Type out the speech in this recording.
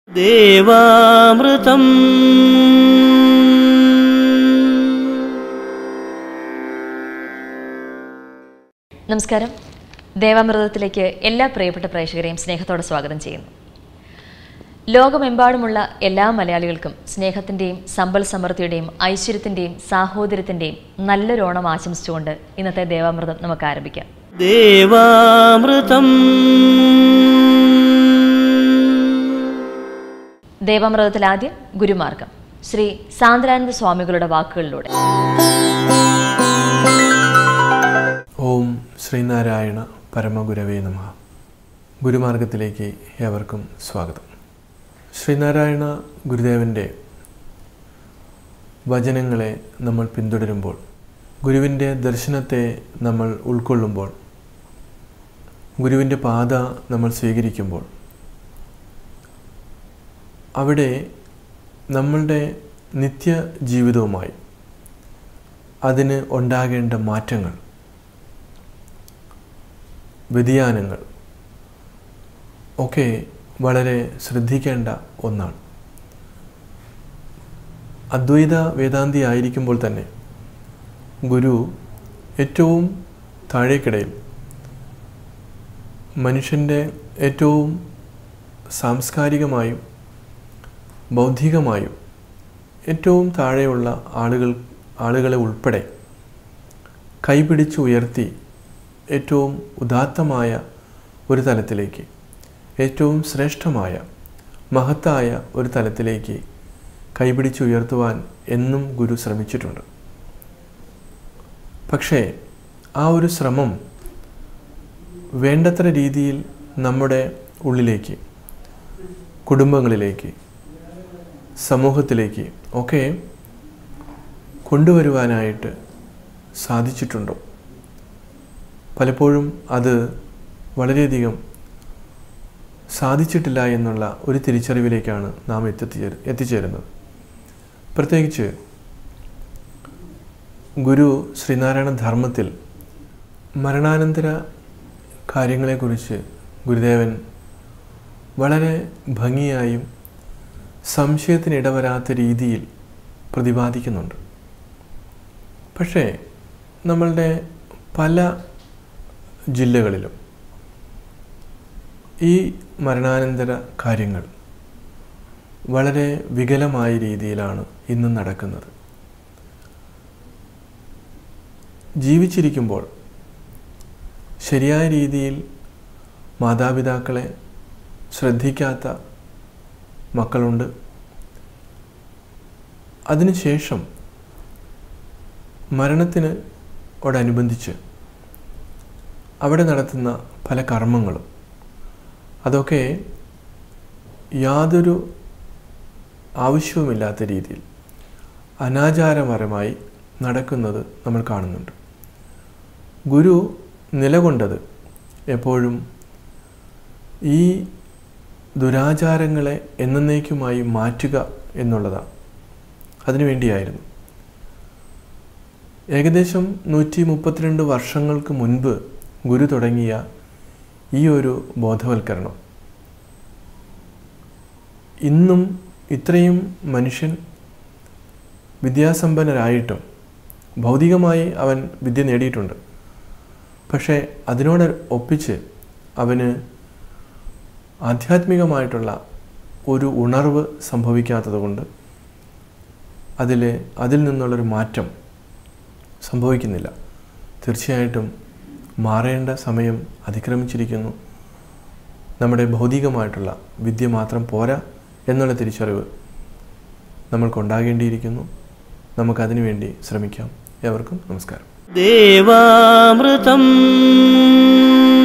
ദേവാമൃതം നമസ്കാരം ദേവാമൃതത്തിലേക്ക് എല്ലാ പ്രിയപ്പെട്ട പ്രേക്ഷകരെയും സ്നേഹത്തോടെ സ്വാഗതം ചെയ്യുന്നു ലോകമെമ്പാടുമുള്ള എല്ലാ മലയാളികൾക്കും സ്നേഹത്തിൻ്റെയും സമ്പൽ സമൃദ്ധിയുടെയും ഐശ്വര്യത്തിൻ്റെയും സാഹോദര്യത്തിൻ്റെയും നല്ലൊരു ഓണം ആശംസിച്ചുകൊണ്ട് ഇന്നത്തെ ദേവാമൃതം നമുക്ക് ആരംഭിക്കാം ദേവാമൃതം ദേവാമൃതത്തിൽ ആദ്യം ഗുരുമാർഗം ശ്രീ സാന്ദ്രാനന്ദ സ്വാമികളുടെ വാക്കുകളിലൂടെ ഓം ശ്രീനാരായണ പരമഗുരവേ നമ ഗുരുമാർഗത്തിലേക്ക് ഏവർക്കും സ്വാഗതം ശ്രീനാരായണ ഗുരുദേവൻ്റെ വചനങ്ങളെ നമ്മൾ പിന്തുടരുമ്പോൾ ഗുരുവിൻ്റെ ദർശനത്തെ നമ്മൾ ഉൾക്കൊള്ളുമ്പോൾ ഗുരുവിൻ്റെ പാത നമ്മൾ സ്വീകരിക്കുമ്പോൾ അവിടെ നമ്മളുടെ നിത്യ ജീവിതവുമായി അതിന് ഉണ്ടാകേണ്ട മാറ്റങ്ങൾ വ്യതിയാനങ്ങൾ ഒക്കെ വളരെ ശ്രദ്ധിക്കേണ്ട ഒന്നാണ് അദ്വൈത വേദാന്തി ആയിരിക്കുമ്പോൾ തന്നെ ഗുരു ഏറ്റവും താഴേക്കിടയിൽ മനുഷ്യൻ്റെ ഏറ്റവും സാംസ്കാരികമായും ബൗദ്ധികമായും ഏറ്റവും താഴെയുള്ള ആളുകൾ ആളുകളെ ഉൾപ്പെടെ കൈപിടിച്ച് ഉയർത്തി ഏറ്റവും ഉദാത്തമായ ഒരു തലത്തിലേക്ക് ഏറ്റവും ശ്രേഷ്ഠമായ മഹത്തായ ഒരു തലത്തിലേക്ക് കൈപിടിച്ച് ഉയർത്തുവാൻ എന്നും ഗുരു ശ്രമിച്ചിട്ടുണ്ട് പക്ഷേ ആ ഒരു ശ്രമം വേണ്ടത്ര രീതിയിൽ നമ്മുടെ ഉള്ളിലേക്ക് കുടുംബങ്ങളിലേക്ക് സമൂഹത്തിലേക്ക് ഒക്കെ കൊണ്ടുവരുവാനായിട്ട് സാധിച്ചിട്ടുണ്ടോ പലപ്പോഴും അത് വളരെയധികം സാധിച്ചിട്ടില്ല എന്നുള്ള ഒരു തിരിച്ചറിവിലേക്കാണ് നാം എത്തിച്ചേർ എത്തിച്ചേരുന്നത് പ്രത്യേകിച്ച് ഗുരു ശ്രീനാരായണ ധർമ്മത്തിൽ മരണാനന്തര കാര്യങ്ങളെക്കുറിച്ച് ഗുരുദേവൻ വളരെ ഭംഗിയായും സംശയത്തിനിടവരാത്ത രീതിയിൽ പ്രതിപാദിക്കുന്നുണ്ട് പക്ഷേ നമ്മളുടെ പല ജില്ലകളിലും ഈ മരണാനന്തര കാര്യങ്ങൾ വളരെ വികലമായ രീതിയിലാണ് ഇന്ന് നടക്കുന്നത് ജീവിച്ചിരിക്കുമ്പോൾ ശരിയായ രീതിയിൽ മാതാപിതാക്കളെ ശ്രദ്ധിക്കാത്ത മക്കളുണ്ട് അതിനുശേഷം മരണത്തിന് ഓടനുബന്ധിച്ച് അവിടെ നടത്തുന്ന പല കർമ്മങ്ങളും അതൊക്കെ യാതൊരു ആവശ്യവുമില്ലാത്ത രീതിയിൽ അനാചാരപരമായി നടക്കുന്നത് നമ്മൾ കാണുന്നുണ്ട് ഗുരു നിലകൊണ്ടത് എപ്പോഴും ഈ ദുരാചാരങ്ങളെ എന്നേക്കുമായി മാറ്റുക എന്നുള്ളതാണ് അതിനുവേണ്ടിയായിരുന്നു ഏകദേശം നൂറ്റി മുപ്പത്തിരണ്ട് വർഷങ്ങൾക്ക് മുൻപ് ഗുരു തുടങ്ങിയ ഈ ഒരു ബോധവൽക്കരണം ഇന്നും ഇത്രയും മനുഷ്യൻ വിദ്യാസമ്പന്നരായിട്ടും ഭൗതികമായി അവൻ വിദ്യ നേടിയിട്ടുണ്ട് പക്ഷേ അതിനോട് ഒപ്പിച്ച് അവന് ആധ്യാത്മികമായിട്ടുള്ള ഒരു ഉണർവ് സംഭവിക്കാത്തതുകൊണ്ട് അതിൽ അതിൽ നിന്നുള്ളൊരു മാറ്റം സംഭവിക്കുന്നില്ല തീർച്ചയായിട്ടും മാറേണ്ട സമയം അതിക്രമിച്ചിരിക്കുന്നു നമ്മുടെ ഭൗതികമായിട്ടുള്ള വിദ്യ മാത്രം പോരാ എന്നുള്ള തിരിച്ചറിവ് നമ്മൾക്കുണ്ടാകേണ്ടിയിരിക്കുന്നു നമുക്കതിനു വേണ്ടി ശ്രമിക്കാം ഏവർക്കും നമസ്കാരം ദേവാമൃതം